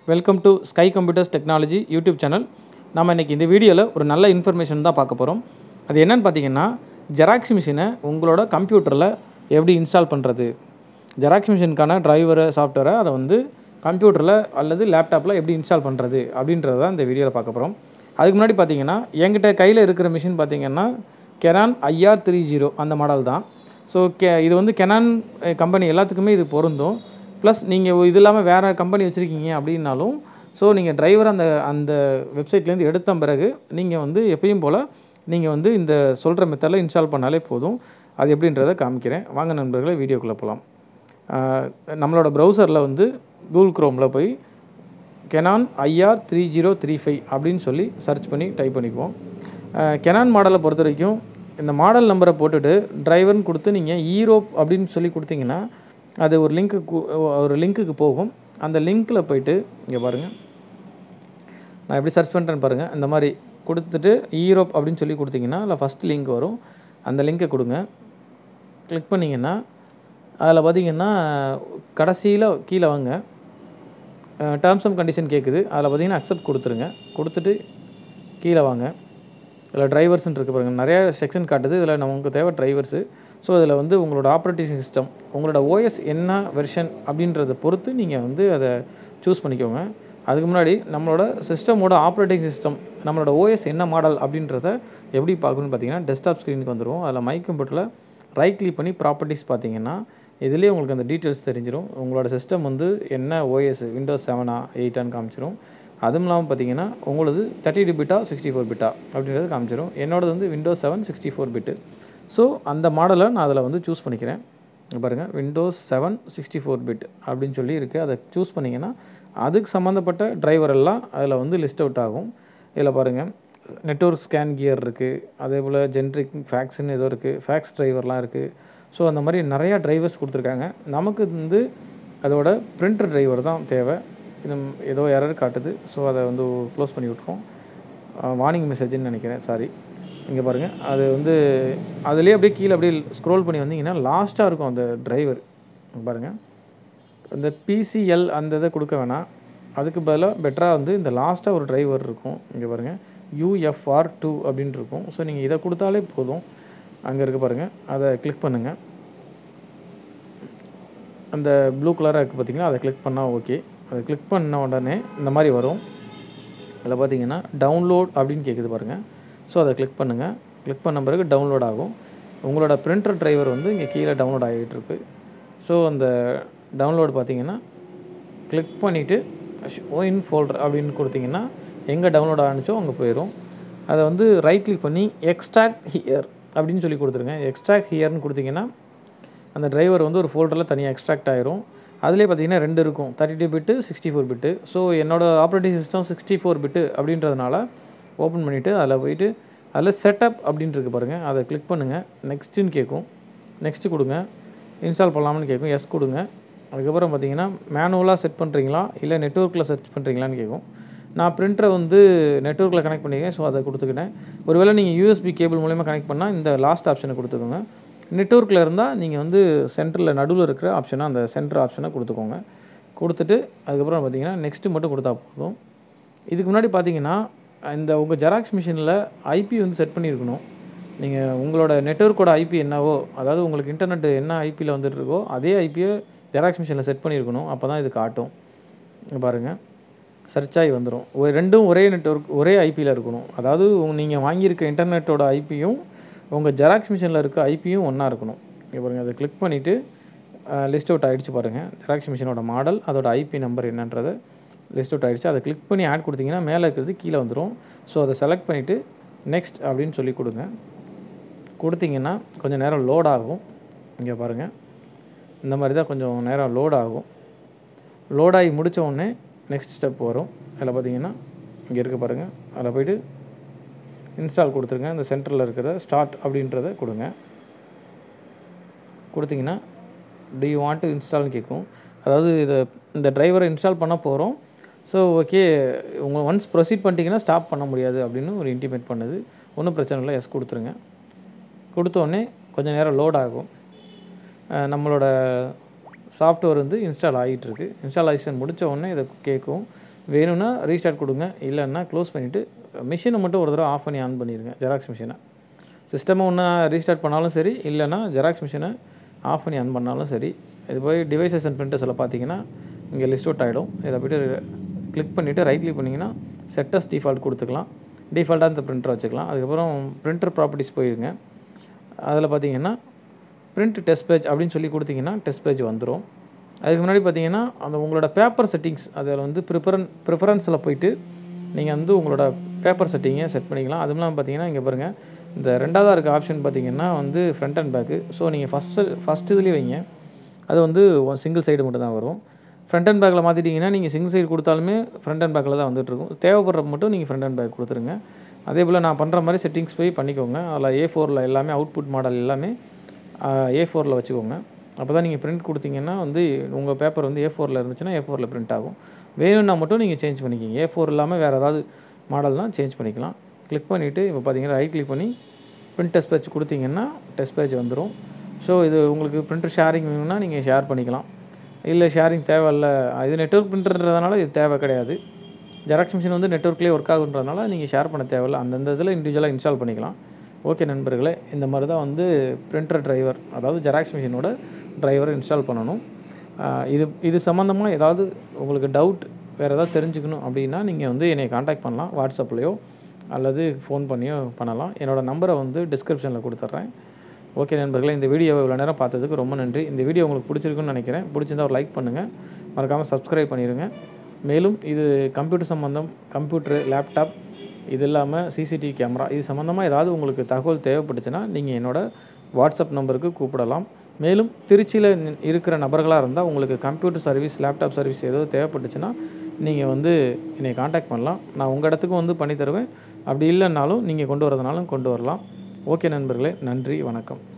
welcome to Sky computers technology YouTube channel நம்ம இன்றைக்கி இந்த வீடியோவில் ஒரு நல்ல இன்ஃபர்மேஷன் தான் பார்க்க போகிறோம் அது என்னன்னு பார்த்தீங்கன்னா ஜெராக்ஸ் மிஷினை உங்களோட கம்ப்யூட்டரில் எப்படி இன்ஸ்டால் பண்ணுறது ஜெராக்ஸ் மிஷினுக்கான டிரைவரை சாஃப்ட்வேரை அதை வந்து கம்ப்யூட்டரில் அல்லது லேப்டாப்பில் எப்படி இன்ஸ்டால் பண்ணுறது அப்படின்றத தான் இந்த வீடியோவில் பார்க்க போகிறோம் அதுக்கு முன்னாடி பார்த்தீங்கன்னா என்கிட்ட கையில் இருக்கிற மிஷின் பார்த்தீங்கன்னா கெனான் ஐஆர் த்ரீ ஜீரோ அந்த மாடல் தான் ஸோ கே இது வந்து கெனான் கம்பெனி எல்லாத்துக்குமே இது பொருந்தும் ப்ளஸ் நீங்கள் இது இல்லாமல் வேறு கம்பெனி வச்சுருக்கீங்க அப்படின்னாலும் ஸோ நீங்கள் டிரைவர் அந்த அந்த வெப்சைட்லேருந்து எடுத்த பிறகு நீங்கள் வந்து எப்பயும் போல் நீங்கள் வந்து இந்த சொல்கிற மெத்தடில் இன்ஸ்டால் பண்ணாலே போதும் அது எப்படின்றத காமிக்கிறேன் வாங்க நண்பர்களே வீடியோக்குள்ளே போகலாம் நம்மளோட ப்ரௌசரில் வந்து கூகுள் க்ரோமில் போய் Canon IR three zero three five அப்படின்னு சொல்லி சர்ச் பண்ணி டைப் பண்ணிக்குவோம் கெனான் மாடலை பொறுத்த வரைக்கும் இந்த மாடல் நம்பரை போட்டுட்டு டிரைவர்னு கொடுத்து நீங்கள் ஈரோப் அப்படின்னு சொல்லி கொடுத்தீங்கன்னா அது ஒரு லிங்க்கு ஒரு லிங்க்குக்கு போகும் அந்த லிங்க்கில் போயிட்டு இங்கே பாருங்கள் நான் எப்படி சர்ச் பண்ணுறேன்னு பாருங்கள் இந்த மாதிரி கொடுத்துட்டு ஈரோப் அப்படின்னு சொல்லி கொடுத்தீங்கன்னா அதில் ஃபஸ்ட் லிங்க் வரும் அந்த லிங்க்கை கொடுங்க கிளிக் பண்ணிங்கன்னா அதில் பார்த்தீங்கன்னா கடைசியில் கீழே வாங்க டேர்ம்ஸ் அண்ட் கண்டிஷன் கேட்குது அதில் பார்த்தீங்கன்னா அக்செப்ட் கொடுத்துருங்க கொடுத்துட்டு கீழே வாங்க இதில் டிரைவர்ஸ்ன்னு இருக்குது பாருங்கள் நிறைய செக்ஷன் காட்டுது இதில் நமக்கு தேவை டிரைவர்ஸு ஸோ இதில் வந்து உங்களோட ஆப்ரேட்டிங் சிஸ்டம் உங்களோட ஓஎஸ் என்ன வெர்ஷன் அப்படின்றத பொறுத்து நீங்கள் வந்து அதை சூஸ் பண்ணிக்கோங்க அதுக்கு முன்னாடி நம்மளோட சிஸ்டமோட ஆப்ரேட்டிங் சிஸ்டம் நம்மளோட ஓஎஸ் என்ன மாடல் அப்படின்றத எப்படி பார்க்கணுன்னு பார்த்தீங்கன்னா டெஸ்க்டாப் ஸ்க்ரீனுக்கு வந்துடும் அதில் மை கம்ப்யூட்டரில் ரைட் கிளிக் பண்ணி ப்ராப்பர்ட்டிஸ் பார்த்தீங்கன்னா இதுலேயே உங்களுக்கு அந்த டீட்டெயில்ஸ் தெரிஞ்சிடும் உங்களோட சிஸ்டம் வந்து என்ன ஓஎஸ் விண்டோஸ் செவனா எயிட்டான்னு காமிச்சிரும் அதுவும் இல்லாமல் பார்த்தீங்கன்னா உங்களது தேர்ட்டி டூ பிட்டா சிக்ஸ்டி ஃபோர் பிட்டா அப்படின்றது காமிச்சிடும் என்னோடது வந்து Windows seven sixty four bit so அந்த மாடலை நான் அதில் வந்து சூஸ் பண்ணிக்கிறேன் பாருங்கள் Windows seven sixty four bit அப்படின்னு சொல்லி இருக்குது அதை சூஸ் பண்ணிங்கன்னா அதுக்கு சம்மந்தப்பட்ட டிரைவர் எல்லாம் அதில் வந்து லிஸ்ட் அவுட் ஆகும் இதில் பாருங்கள் நெட்ஒர்க் ஸ்கேன் கியர் இருக்குது அதே போல் ஜென்ரிக் ஃபேக்ஸ்ன்னு ஏதோ இருக்குது ஃபேக்ஸ் டிரைவர்லாம் இருக்குது ஸோ அந்த மாதிரி நிறையா டிரைவர்ஸ் கொடுத்துருக்காங்க நமக்கு வந்து அதோட பிரிண்டர் டிரைவர் தான் தேவை இது ஏதோ எரர் காட்டுது ஸோ அதை வந்து க்ளோஸ் பண்ணி விட்ருவோம் வார்னிங் மெசேஜ்னு நினைக்கிறேன் சாரி இங்கே பாருங்கள் அது வந்து அதுலேயே அப்படியே கீழே அப்படியே ஸ்க்ரோல் பண்ணி வந்தீங்கன்னா லாஸ்ட்டாக இருக்கும் அந்த டிரைவர் பாருங்கள் இந்த பிசிஎல் அந்த இதை கொடுக்க வேணாம் அதுக்கு பதிலாக பெட்டராக வந்து இந்த லாஸ்ட்டாக ஒரு டிரைவர் இருக்கும் இங்கே பாருங்கள் யூஎஃப்ஆர் டூ அப்படின்னு இருக்கும் ஸோ நீங்கள் இதை கொடுத்தாலே போதும் அங்கே இருக்க பாருங்கள் அதை கிளிக் பண்ணுங்கள் அந்த ப்ளூ கலராக இருக்குது பார்த்தீங்களா அதை கிளிக் பண்ணால் ஓகே அதை கிளிக் பண்ண உடனே இந்த மாதிரி வரும் அதில் பார்த்தீங்கன்னா டவுன்லோட் அப்படின்னு கேட்குது பாருங்கள் ஸோ அதை கிளிக் பண்ணுங்கள் கிளிக் பண்ண பிறகு டவுன்லோட் ஆகும் உங்களோட பிரிண்டர் டிரைவர் வந்து இங்கே கீழே டவுன்லோட் ஆகிட்டு இருக்கு ஸோ அந்த டவுன்லோட் பார்த்தீங்கன்னா கிளிக் பண்ணிவிட்டு இன் ஃபோல்டர் அப்படின்னு கொடுத்தீங்கன்னா எங்கே டவுன்லோட் ஆனிச்சோ அங்கே போயிடும் அதை வந்து ரைட் கிளிக் பண்ணி எக்ஸ்ட்ராக்ட் ஹியர் அப்படின்னு சொல்லி கொடுத்துருங்க எக்ஸ்ட்ராக்ட் ஹியர்னு கொடுத்தீங்கன்னா அந்த டிரைவர் வந்து ஒரு ஃபோல்டரில் தனியாக எக்ஸ்ட்ராக்ட் ஆயிரும் அதிலே பார்த்தீங்கன்னா ரெண்டு இருக்கும் thirty two bit sixty four bit so என்னோடய operating system sixty four bit அப்படின்றதுனால ஓப்பன் பண்ணிவிட்டு அதில் போயிட்டு அதில் செட்டப் அப்படின்ட்டு இருக்கு பாருங்கள் அதை கிளிக் பண்ணுங்கள் நெக்ஸ்ட்டுன்னு கேட்கும் நெக்ஸ்ட்டு கொடுங்க இன்ஸ்டால் பண்ணலாம்னு கேட்கும் எஸ் கொடுங்க அதுக்கப்புறம் பார்த்தீங்கன்னா மேனுவலாக செட் பண்ணுறீங்களா இல்லை நெட்ஒர்க்கில் சர்ச் பண்ணுறீங்களான்னு கேட்கும் நான் பிரிண்டரை வந்து நெட்ஒர்க்கில் கனெக்ட் பண்ணியிருக்கேன் ஸோ அதை கொடுத்துக்கிட்டேன் ஒருவேளை நீங்கள் யூஎஸ்பி கேபிள் மூலயமா கனெக்ட் பண்ணால் இந்த லாஸ்ட் ஆப்ஷனை கொடுத்துக்கோங்க நெட்ஒர்க்கில் இருந்தால் நீங்கள் வந்து சென்டரில் நடுவில் இருக்கிற ஆப்ஷனை அந்த சென்டர் ஆப்ஷனை கொடுத்துக்கோங்க கொடுத்துட்டு அதுக்கப்புறம் பார்த்தீங்கன்னா நெக்ஸ்ட்டு மட்டும் கொடுத்தா போதும் இதுக்கு முன்னாடி பார்த்தீங்கன்னா இந்த உங்கள் ஜெராக்ஸ் மிஷினில் ஐபி வந்து செட் பண்ணியிருக்கணும் நீங்கள் உங்களோட நெட்ஒர்க்கோட ஐபி என்னவோ அதாவது உங்களுக்கு இன்டர்நெட் என்ன ஐபியில் வந்துட்டுருக்கோ அதே ஐபியை ஜெராக்ஸ் மிஷினில் செட் பண்ணியிருக்கணும் அப்போ தான் இது காட்டும் பாருங்கள் சர்ச் ஆகி வந்துடும் ரெண்டும் ஒரே நெட்ஒர்க் ஒரே ஐபியில் இருக்கணும் அதாவது நீங்கள் வாங்கியிருக்க இன்டர்நெட்டோட ஐபியும் உங்கள் ஜெராக்ஸ் மிஷினில் இருக்க ஐபியும் ஒன்றா இருக்கணும் இங்கே பாருங்கள் அதை கிளிக் பண்ணிவிட்டு லிஸ்ட் அவுட் ஆகிடுச்சு பாருங்கள் ஜெராக்ஸ் மிஷினோட மாடல் அதோட ஐபி நம்பர் என்னன்றதை லிஸ்ட் அவுட் ஆகிடுச்சு அதை கிளிக் பண்ணி ஆட் கொடுத்தீங்கன்னா மேலே இருக்கிறது கீழே வந்துடும் ஸோ அதை செலக்ட் பண்ணிவிட்டு நெக்ஸ்ட் அப்படின்னு சொல்லி கொடுங்க கொடுத்தீங்கன்னா கொஞ்சம் நேரம் லோட் ஆகும் இங்கே பாருங்கள் இந்த மாதிரி தான் கொஞ்சம் நேரம் லோட் ஆகும் லோடாகி முடித்த உடனே நெக்ஸ்ட் ஸ்டெப் வரும் அதில் பார்த்தீங்கன்னா இங்கே இருக்க பாருங்கள் அதில் போய்ட்டு இன்ஸ்டால் கொடுத்துருங்க இந்த சென்டரில் இருக்கிற ஸ்டார்ட் அப்படின்றத கொடுங்க கொடுத்தீங்கன்னா டு யூ வாண்ட் டு இன்ஸ்டால்னு கேட்கும் அதாவது இதை இந்த டிரைவரை இன்ஸ்டால் பண்ண போகிறோம் ஸோ ஓகே உங்கள் ஒன்ஸ் ப்ரொசீட் பண்ணிட்டீங்கன்னா ஸ்டாப் பண்ண முடியாது அப்படின்னு ஒரு இன்டிமேட் பண்ணுது ஒன்றும் பிரச்சனை இல்லை எஸ் கொடுத்துருங்க கொடுத்தோடனே கொஞ்சம் நேரம் லோட் ஆகும் நம்மளோட சாஃப்ட்வேர் வந்து இன்ஸ்டால் ஆகிட்டுருக்கு இன்ஸ்டாலேஷன் முடித்த உடனே இதை கேட்கும் வேணும்னா ரீஸ்டார்ட் கொடுங்க இல்லைன்னா க்ளோஸ் பண்ணிவிட்டு மிஷினை மட்டும் ஒரு தடவை ஆஃப் பண்ணி ஆன் பண்ணிடுங்க ஜெராக்ஸ் மிஷினை சிஸ்டமை ஒன்று ரீஸ்டார்ட் பண்ணாலும் சரி இல்லைன்னா ஜெராக்ஸ் மிஷினை ஆஃப் பண்ணி ஆன் பண்ணாலும் சரி இது போய் டிவைசஸ் அண்ட் பிரிண்டர்ஸில் பார்த்தீங்கன்னா இங்கே லிஸ்ட் அவுட் ஆகிடும் இதை போய்ட்டு கிளிக் பண்ணிவிட்டு ரைட் கிளிக் பண்ணிங்கன்னா செட்டஸ் டிஃபால்ட் கொடுத்துக்கலாம் டிஃபால்ட்டாக இந்த பிரிண்டர் வச்சுக்கலாம் அதுக்கப்புறம் பிரிண்டர் ப்ராப்பர்ட்டிஸ் போயிருங்க அதில் பார்த்தீங்கன்னா பிரிண்ட் டெஸ்ட் பேஜ் அப்படின்னு சொல்லி கொடுத்தீங்கன்னா டெஸ்ட் பேஜ் வந்துடும் அதுக்கு முன்னாடி பார்த்தீங்கன்னா அந்த உங்களோட பேப்பர் செட்டிங்ஸ் அதில் வந்து ப்ரிஃபரன் ப்ரிஃபரன்ஸில் போயிட்டு நீங்கள் வந்து உங்களோட பேப்பர் செட்டிங்கை செட் பண்ணிக்கலாம் அதுவும் இல்லாமல் பார்த்தீங்கன்னா இங்கே பாருங்கள் இந்த ரெண்டாவதாக இருக்க ஆப்ஷன் பார்த்தீங்கன்னா வந்து ஃப்ரண்ட் அண்ட் பேக்கு ஸோ நீங்கள் ஃபஸ்ட்டு ஃபஸ்ட் இதுலேயே வைங்க அது வந்து சிங்கிள் சைடு மட்டும் தான் வரும் ஃப்ரண்ட் அண்ட் பேக்கில் மாற்றிட்டிங்கன்னா நீங்கள் சிங்கிள் சைடு கொடுத்தாலுமே ஃப்ரண்ட் அண்ட் பேக்கில் தான் வந்துட்டுருக்கும் தேவைப்படுற மட்டும் நீங்கள் ஃப்ரண்ட் அண்ட் பேக் கொடுத்துருங்க அதே போல் நான் பண்ணுற மாதிரி செட்டிங்ஸ் போய் பண்ணிக்கோங்க அதில் ஏ ஃபோரில் எல்லாமே அவுட்புட் மாடல் எல்லாமே ஏ ஃபோரில் வச்சுக்கோங்க அப்போ தான் நீங்கள் பிரிண்ட் கொடுத்தீங்கன்னா வந்து உங்கள் பேப்பர் வந்து ஏ ஃபோரில் இருந்துச்சுன்னா ஏ ஃபோரில் பிரிண்ட் ஆகும் வேணும்னா மட்டும் நீங்கள் சேஞ்ச் பண்ணிக்கிங்க ஏ ஃபோர் இல்லாமல் வேறு ஏதாவது மாடல்னால் சேஞ்ச் பண்ணிக்கலாம் கிளிக் பண்ணிவிட்டு இப்போ பார்த்தீங்கன்னா ரைட் கிளிக் பண்ணி பிரிண்ட் டெஸ்ட் பேஜ் கொடுத்தீங்கன்னா டெஸ்ட் பேஜ் வந்துடும் ஸோ இது உங்களுக்கு பிரிண்டர் ஷேரிங் வேணும்னா நீங்கள் ஷேர் பண்ணிக்கலாம் இல்லை ஷேரிங் தேவையில்ல இது நெட்ஒர்க் பிரிண்டர்ன்றதுனால இது தேவை கிடையாது ஜெராக்ஸ் மிஷின் வந்து நெட்ஒர்க்லேயே ஒர்க் ஆகுன்றதுனால நீங்கள் ஷேர் பண்ண தேவையில்ல அந்தந்த இதில் இண்டிவிஜுவலாக இன்ஸ்டால் பண்ணிக்கலாம் ஓகே நண்பர்களே இந்த மாதிரி தான் வந்து பிரிண்டர் டிரைவர் அதாவது ஜெராக்ஸ் மிஷினோட டிரைவரை இன்ஸ்டால் பண்ணணும் இது இது சம்மந்தமாக ஏதாவது உங்களுக்கு டவுட் வேறு ஏதாவது தெரிஞ்சுக்கணும் அப்படின்னா நீங்கள் வந்து என்னை காண்டாக்ட் பண்ணலாம் வாட்ஸ்அப்லேயோ அல்லது ஃபோன் பண்ணியோ பண்ணலாம் என்னோடய நம்பரை வந்து டிஸ்கிரிப்ஷனில் கொடுத்துட்றேன் ஓகே நண்பர்களே இந்த வீடியோவை இவ்வளோ நேரம் பார்த்ததுக்கு ரொம்ப நன்றி இந்த வீடியோ உங்களுக்கு பிடிச்சிருக்குன்னு நினைக்கிறேன் பிடிச்சிருந்தா ஒரு லைக் பண்ணுங்கள் மறக்காமல் சப்ஸ்கிரைப் பண்ணிடுங்க மேலும் இது கம்ப்யூட்டர் சம்மந்தம் கம்ப்யூட்டரு லேப்டாப் இது இல்லாமல் சிசிடிவி கேமரா இது சம்மந்தமாக ஏதாவது உங்களுக்கு தகவல் தேவைப்பட்டுச்சுன்னா நீங்கள் என்னோடய வாட்ஸ்அப் நம்பருக்கு கூப்பிடலாம் மேலும் திருச்சியில் இருக்கிற நபர்களாக இருந்தால் உங்களுக்கு கம்ப்யூட்டர் சர்வீஸ் லேப்டாப் சர்வீஸ் ஏதோ தேவைப்பட்டுச்சுன்னா நீங்கள் வந்து என்னை காண்டாக்ட் பண்ணலாம் நான் உங்கள் இடத்துக்கும் வந்து பண்ணி தருவேன் அப்படி இல்லைன்னாலும் நீங்கள் கொண்டு வரதுனாலும் கொண்டு வரலாம் ஓகே நண்பர்களே நன்றி வணக்கம்